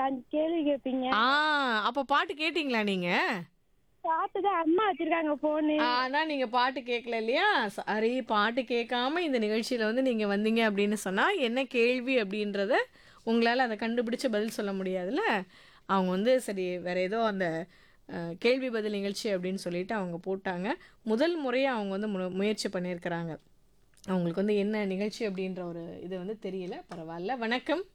அஞ்சு கேள்வி கேட்பீங்க ஆ அப்ப பாட்டு கேட்டீங்களா நீங்க பார்த்துதான் அம்மா வச்சிருக்காங்க போனு ஆனா நீங்க பாட்டு கேட்கல இல்லையா சாரி பாட்டு கேட்காம இந்த நிகழ்ச்சியில வந்து நீங்க வந்தீங்க அப்படின்னு சொன்னா என்ன கேள்வி அப்படின்றத உங்களால அதை கண்டுபிடிச்சு பதில் சொல்ல முடியாதுல்ல அவங்க வந்து சரி வேற ஏதோ அந்த அஹ், கேள்வி பதில் நிகழ்ச்சி அப்படின்னு சொல்லிட்டு அவங்க போட்டாங்க முதல் முறையா அவங்க வந்து மு- முயற்சி பண்ணியிருக்கிறாங்க அவங்களுக்கு வந்து என்ன நிகழ்ச்சி அப்படின்ற ஒரு இது வந்து தெரியல பரவாயில்ல வணக்கம்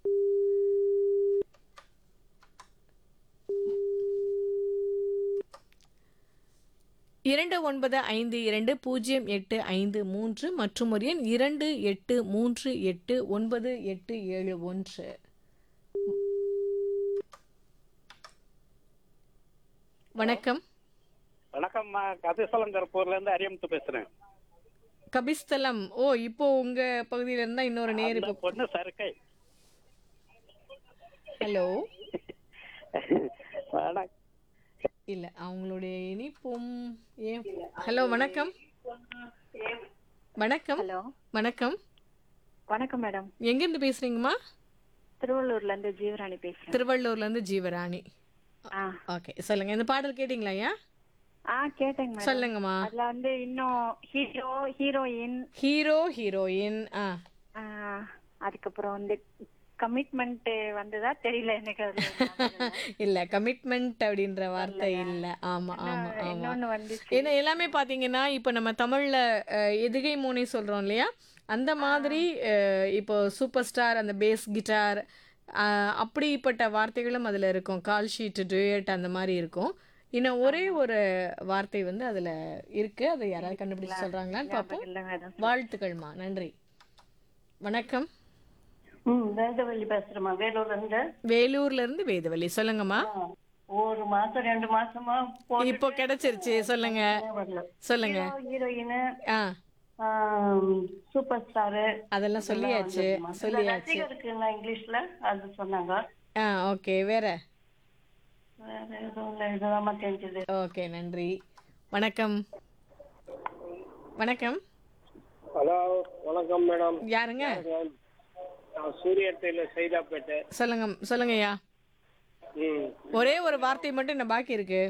இரண்டு ஒன்பது ஐந்து இரண்டு பூஜ்ஜியம் எட்டு ஐந்து மூன்று மற்றும் ஒரு எண் இரண்டு எட்டு மூன்று எட்டு ஒன்பது எட்டு ஏழு ஒன்று வணக்கம் வணக்கம்மா கதிசலங்கர்பூர்ல இருந்து அரியமுத்து பேசுறேன் கபிஸ்தலம் ஓ இப்போ உங்க பகுதியில இருந்தா இன்னொரு நேர் அந்த இப்போ பொண்ணு சருக்கை ஹலோ வணக்கம் இல்ல அவங்களுடைய இனிப்பும் ஏன் ஹலோ வணக்கம் வணக்கம் ஹலோ வணக்கம் வணக்கம் மேடம் எங்க இருந்து பேசுறீங்கம்மா திருவள்ளூர்ல இருந்து ஜீவராணி பேசுறேன் திருவள்ளூர்ல இருந்து ஜீவராணி ஆ ஓகே சொல்லுங்க இந்த பாடல் கேட்டிங்களா ஐயா ஆ கேட்டேங்க மேடம் சொல்லுங்கம்மா அதுல வந்து இன்னும் ஹீரோ ஹீரோயின் ஹீரோ ஹீரோயின் ஆ அதுக்கப்புறம் வந்து கமிட்மெண்ட் வந்ததா தெரியல எனக்கு அதுல ஞாபகம் இல்ல. இல்ல கமிட்மெண்ட் அப்படின்ற வார்த்தை இல்ல ஆமா ஆமா ஆமா இன்னொன்னு வந்து ஏன்னா எல்லாமே பாத்தீங்கன்னா இப்போ நம்ம தமிழ்ல அஹ், எதுகை மூனை சொல்றோம் இல்லையா அந்த மாதிரி அஹ், இப்போ சூப்பர் ஸ்டார் அந்த பேஸ் கிட்டார் அப்படிப்பட்ட வார்த்தைகளும் அதுல இருக்கும் கால் ஷீட் டுயட் அந்த மாதிரி இருக்கும் இன்னும் ஒரே ஒரு வார்த்தை வந்து அதுல இருக்கு அதை யாராவது கண்டுபிடிச்சு சொல்றாங்களான்னு பார்ப்போம் இல்ல மேடம் வாழ்த்துக்கள்மா நன்றி வணக்கம் ம் வேதவள்ளி பேசுறேம்மா வேலூர்ல இருந்து வேலூர்ல இருந்து வேதவள்ளி சொல்லுங்கம்மா ஒரு மாசம் ரெண்டு மாசமா இப்போ கிடைச்சிருச்சு சொல்லுங்க வரல சொல்லுங்க ஹீரோயின் ஆ சூப்பர் ஸ்டாரு அதெல்லாம் சொல்லியாச்சு சொல்லியாச்சு ரசிகருக்கு நான் இங்கிலீஷ்ல அது சொன்னாங்க ஆ ஓகே வேற வேற எதுவும் இல்லை இதுதான் தெரிஞ்சது ஓகே நன்றி வணக்கம் வணக்கம் ஹலோ வணக்கம் மேடம் யாருங்க நான் சூரிய டெய்லர் சைதாப்பேட்டை சொல்லுங்க சொல்லுங்க ஐயா ம் ஒரே ஒரு வார்த்தை மட்டும் என்ன பாக்கி இருக்கு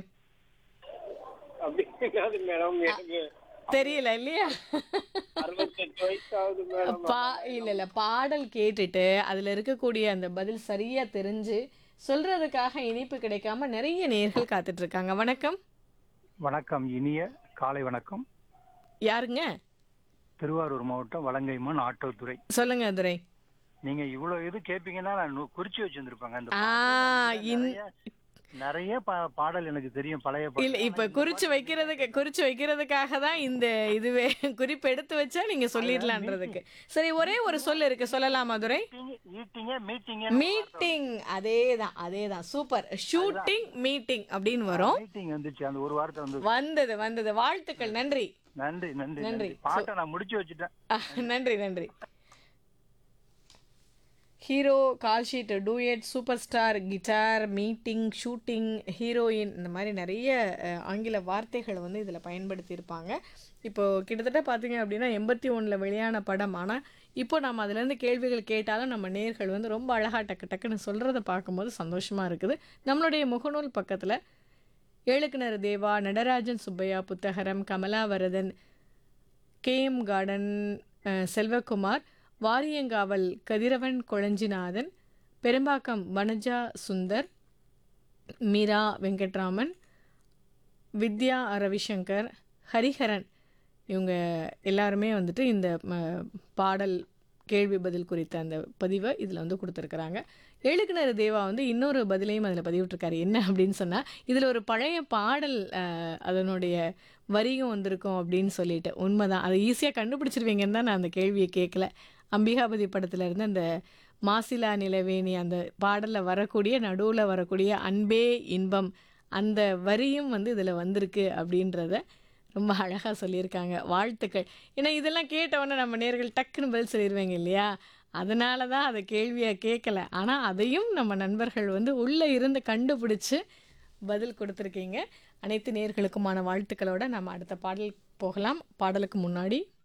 அப்படி இருக்காது மேடம் எனக்கு தெரியல இல்லையா அறுபத்தெட்டு வயசு ஆகுது மேடம் பா இல்ல இல்ல பாடல் கேட்டுட்டு அதுல இருக்கக்கூடிய அந்த பதில் சரியா தெரிஞ்சு சொல்றதுக்காக இனிப்பு கிடைக்காம நிறைய நேர்கள் காத்துட்டு இருக்காங்க வணக்கம் வணக்கம் இனிய காலை வணக்கம் யாருங்க திருவாரூர் மாவட்டம் வலங்கைமான் ஆட்டோத்துறை சொல்லுங்க துரை நீங்க இவ்வளவு இது கேப்பீங்கன்னா நான் நு- குறிச்சு வச்சிருந்திருப்பாங்க அந்த ஆ இன் நிறைய- நிறைய பா- பாடல் எனக்கு தெரியும் பழைய பாடல். இல்ல இப்ப குறிச்சு வைக்கிறதுக்கு குறிச்சு வைக்கிறதுக்காக தான் இந்த இதுவே குறிப்பு எடுத்து வச்சா நீங்க சொல்லிடலான்றதுக்கு சரி ஒரே ஒரு சொல் இருக்கு சொல்லலாமா துரை ஈட்டிங்க மீட்டிங்க மீட்டிங் அதேதான் அதேதான் சூப்பர் ஷூட்டிங் மீட்டிங் அப்படின்னு வரும் மீட்டிங் வந்துச்சு அந்த ஒரு வார்த்தை வந்து வந்தது வந்தது வாழ்த்துக்கள் நன்றி நன்றி நன்றி நன்றி. நன்றி பாட்டை நான் முடிச்சு வச்சுட்டேன் அஹ், நன்றி நன்றி hero call sheet duet super star guitar meeting shooting heroine இந்த மாதிரி நிறைய அஹ், ஆங்கில வார்த்தைகளை வந்து இதில் பயன்படுத்தியிருப்பாங்க இப்போ கிட்டத்தட்ட பார்த்தீங்க அப்படின்னா எண்பத்தி ஒன்றில் வெளியான படம் ஆனால் இப்போ நம்ம அதுலேருந்து கேள்விகள் கேட்டாலும் நம்ம நேர்கள் வந்து ரொம்ப அழகாக டக்கு டக்குன்னு சொல்கிறத பார்க்கும்போது சந்தோஷமாக இருக்குது நம்மளுடைய முகநூல் பக்கத்தில் ஏழுக்கிணறு தேவா நடராஜன் சுப்பையா புத்தகரம் கமலாவரதன் கேஎம் கார்டன் அஹ், செல்வகுமார் வாரியங்காவல் கதிரவன் கொளஞ்சிநாதன் பெரும்பாக்கம் வனஜா சுந்தர் மீரா வெங்கட்ராமன் வித்யா ரவிசங்கர் ஹரிஹரன் இவங்க எல்லாருமே வந்துட்டு இந்த ம, பாடல் கேள்வி பதில் குறித்த அந்த பதிவை இதில் வந்து கொடுத்துருக்குறாங்க எழுக்குனர் தேவா வந்து இன்னொரு பதிலையும் அதில் பதிவிட்டிருக்காரு என்ன அப்படின்னு சொன்னால் இதில் ஒரு பழைய பாடல் அஹ், அதனுடைய வரியும் வந்திருக்கும் அப்படின்னு சொல்லிட்டு உண்மைதான் அதை ஈஸியாக கண்டுபிடிச்சிருவீங்கன்னு தான் நான் அந்த கேள்வியை கேட்கல அம்பிகாபதி படத்துல இருந்து அந்த மாசிலா நிலவேணி அந்த பாடலில் வரக்கூடிய நடுவில் வரக்கூடிய அன்பே இன்பம் அந்த வரியும் வந்து இதில் வந்திருக்கு அப்படின்றத ரொம்ப அழகாக சொல்லியிருக்காங்க வாழ்த்துக்கள் ஏன்னா இதெல்லாம் கேட்டவொடனே நம்ம நேர்கள் டக்குன்னு பதில் சொல்லிடுவாங்க இல்லையா அதனால தான் அதை கேள்வியாக கேட்கல ஆனால் அதையும் நம்ம நண்பர்கள் வந்து உள்ளே இருந்து கண்டுபிடிச்சு பதில் கொடுத்துருக்கீங்க அனைத்து நேர்களுக்குமான வாழ்த்துக்களோட நம்ம அடுத்த பாடல் போகலாம் பாடலுக்கு முன்னாடி